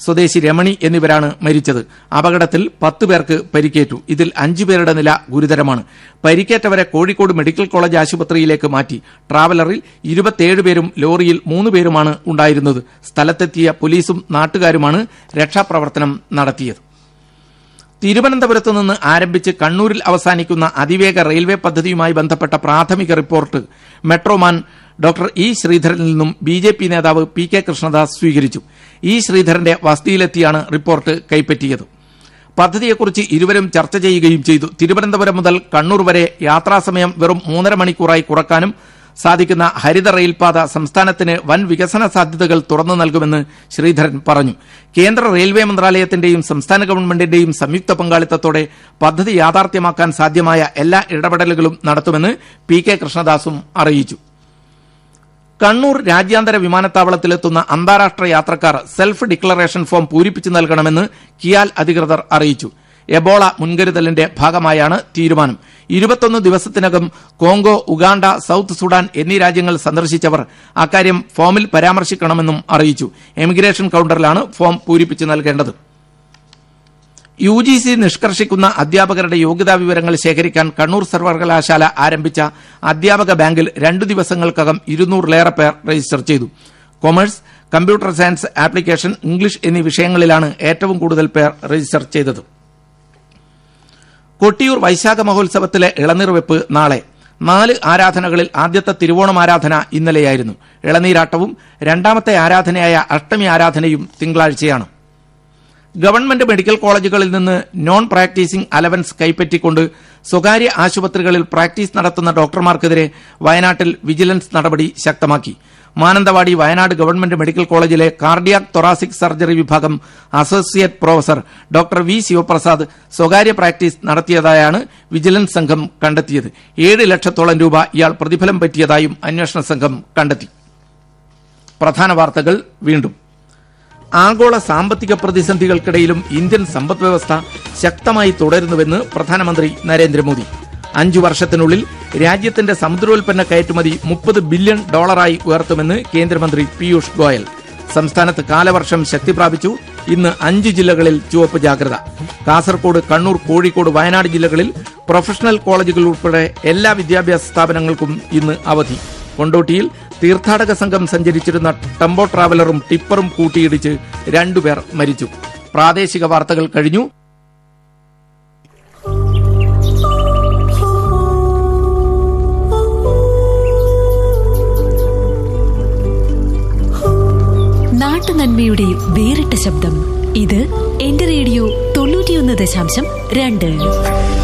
സ്വദേശി രമണി എന്നിവരാണ് മരിച്ചത് അപകടത്തിൽ പത്ത് പേർക്ക് പരിക്കേറ്റു ഇതിൽ അഞ്ചു പേരുടെ നില ഗുരുതരമാണ് പരിക്കേറ്റവരെ കോഴിക്കോട് മെഡിക്കൽ കോളേജ് ആശുപത്രിയിലേക്ക് മാറ്റി ട്രാവലറിൽ ഇരുപത്തിയേഴ് പേരും ലോറിയിൽ മൂന്ന് പേരുമാണ് ഉണ്ടായിരുന്നത് സ്ഥലത്തെത്തിയ പോലീസും നാട്ടുകാരുമാണ് രക്ഷാപ്രവർത്തനം നടത്തിയത് തിരുവനന്തപുരത്ത് നിന്ന് ആരംഭിച്ച് കണ്ണൂരിൽ അവസാനിക്കുന്ന അതിവേഗ റെയിൽവേ പദ്ധതിയുമായി ബന്ധപ്പെട്ട പ്രാഥമിക റിപ്പോർട്ട് മെട്രോമാൻ ഡോക്ടർ ഇ ശ്രീധരനിൽ നിന്നും ബി ജെ പി നേതാവ് പി കെ കൃഷ്ണദാസ് സ്വീകരിച്ചു ഇ ശ്രീധരന്റെ വസതിയിലെത്തിയാണ് റിപ്പോർട്ട് കൈപ്പറ്റിയത് പദ്ധതിയെക്കുറിച്ച് ഇരുവരും ചർച്ച ചെയ്യുകയും ചെയ്തു തിരുവനന്തപുരം മുതൽ കണ്ണൂർ വരെ യാത്രാസമയം വെറും മൂന്നര മണിക്കൂറായി കുറക്കാനും സാധിക്കുന്ന ഹരിത റെയിൽപാത സംസ്ഥാനത്തിന് വൻ വികസന സാധ്യതകൾ തുറന്നു നൽകുമെന്ന് ശ്രീധരൻ പറഞ്ഞു കേന്ദ്ര റെയിൽവേ മന്ത്രാലയത്തിന്റെയും സംസ്ഥാന ഗവൺമെന്റിന്റെയും സംയുക്ത പങ്കാളിത്തത്തോടെ പദ്ധതി യാഥാർത്ഥ്യമാക്കാൻ സാധ്യമായ എല്ലാ ഇടപെടലുകളും നടത്തുമെന്ന് പി കെ കൃഷ്ണദാസും അറിയിച്ചു കണ്ണൂർ രാജ്യാന്തര വിമാനത്താവളത്തിലെത്തുന്ന അന്താരാഷ്ട്ര യാത്രക്കാർ സെൽഫ് ഡിക്ലറേഷൻ ഫോം പൂരിപ്പിച്ചു നൽകണമെന്ന് കിയാൽ അധികൃതർ അറിയിച്ചു എബോള മുൻകരുതലിന്റെ ഭാഗമായാണ് തീരുമാനം ഇരുപത്തൊന്ന് ദിവസത്തിനകം കോങ്കോ ഉഗാണ്ട സൌത്ത് സുഡാൻ എന്നീ രാജ്യങ്ങൾ സന്ദർശിച്ചവർ അക്കാര്യം ഫോമിൽ പരാമർശിക്കണമെന്നും അറിയിച്ചു എമിഗ്രേഷൻ കൌണ്ടറിലാണ് ഫോം പൂരിപ്പിച്ചു നൽകേണ്ടത് യു ജി സി നിഷ്കർഷിക്കുന്ന അധ്യാപകരുടെ യോഗ്യതാ വിവരങ്ങൾ ശേഖരിക്കാൻ കണ്ണൂർ സർവകലാശാല ആരംഭിച്ച അധ്യാപക ബാങ്കിൽ രണ്ടു ദിവസങ്ങൾക്കകം ഇരുന്നൂറിലേറെ പേർ രജിസ്റ്റർ ചെയ്തു commerce computer science application English എന്നീ വിഷയങ്ങളിലാണ് ഏറ്റവും കൂടുതൽ പേർ രജിസ്റ്റർ ചെയ്തത് കൊട്ടിയൂർ വൈശാഖ മഹോത്സവത്തിലെ ഇളനീർവെപ്പ് നാളെ നാല് ആരാധനകളിൽ ആദ്യത്തെ തിരുവോണം ആരാധന ഇന്നലെയായിരുന്നു ഇളനീരാട്ടവും രണ്ടാമത്തെ ആരാധനയായ അഷ്ടമി ആരാധനയും തിങ്കളാഴ്ചയാണ് ഗവൺമെന്റ് മെഡിക്കൽ കോളേജുകളിൽ നിന്ന് നോൺ പ്രാക്ടീസിംഗ് അലവൻസ് കൈപ്പറ്റിക്കൊണ്ട് സ്വകാര്യ ആശുപത്രികളിൽ പ്രാക്ടീസ് നടത്തുന്ന ഡോക്ടർമാർക്കെതിരെ വയനാട്ടിൽ വിജിലൻസ് നടപടി ശക്തമാക്കി മാനന്തവാടി വയനാട് ഗവൺമെന്റ് മെഡിക്കൽ കോളേജിലെ കാർഡിയാക് തൊറാസിക് സർജറി വിഭാഗം associate professor doctor V Sivaprasad സ്വകാര്യ പ്രാക്ടീസ് നടത്തിയതായാണ് വിജിലൻസ് സംഘം കണ്ടെത്തിയത് ഏഴ് ലക്ഷത്തോളം രൂപ ഇയാൾ പ്രതിഫലം പറ്റിയതായും അന്വേഷണ സംഘം കണ്ടെത്തി പ്രധാന വാർത്തകൾ വീണ്ടും ആഗോള സാമ്പത്തിക പ്രതിസന്ധികൾക്കിടയിലും ഇന്ത്യൻ സമ്പദ് വ്യവസ്ഥ ശക്തമായി തുടരുന്നുവെന്ന് പ്രധാനമന്ത്രി നരേന്ദ്രമോദി അഞ്ചു വർഷത്തിനുള്ളിൽ രാജ്യത്തിന്റെ സമുദ്രോൽപ്പന്ന കയറ്റുമതി മുപ്പത് ബില്യൺ ഡോളറായി ഉയർത്തുമെന്ന് കേന്ദ്രമന്ത്രി പീയൂഷ് ഗോയൽ സംസ്ഥാനത്ത് കാലവർഷം ശക്തി പ്രാപിച്ചു ഇന്ന് അഞ്ച് ജില്ലകളിൽ ചുവപ്പ് ജാഗ്രത കാസർകോട് കണ്ണൂർ കോഴിക്കോട് വയനാട് ജില്ലകളിൽ പ്രൊഫഷണൽ കോളേജുകൾ ഉൾപ്പെടെ എല്ലാ വിദ്യാഭ്യാസ സ്ഥാപനങ്ങൾക്കും ഇന്ന് അവധി കൊണ്ടോട്ടിയിൽ തീർത്ഥാടക സംഘം സഞ്ചരിച്ചിരുന്ന ടെമ്പോ ട്രാവലറും ടിപ്പറും കൂട്ടിയിടിച്ച് രണ്ടുപേർ മരിച്ചു പ്രാദേശിക വാർത്തകൾ കഴിഞ്ഞു നാട്ടുനന്മയുടെ വേറിട്ട ശബ്ദം ഇത് എന്റെ റേഡിയോ തൊണ്ണൂറ്റിയൊന്ന് ദശാംശം രണ്ട്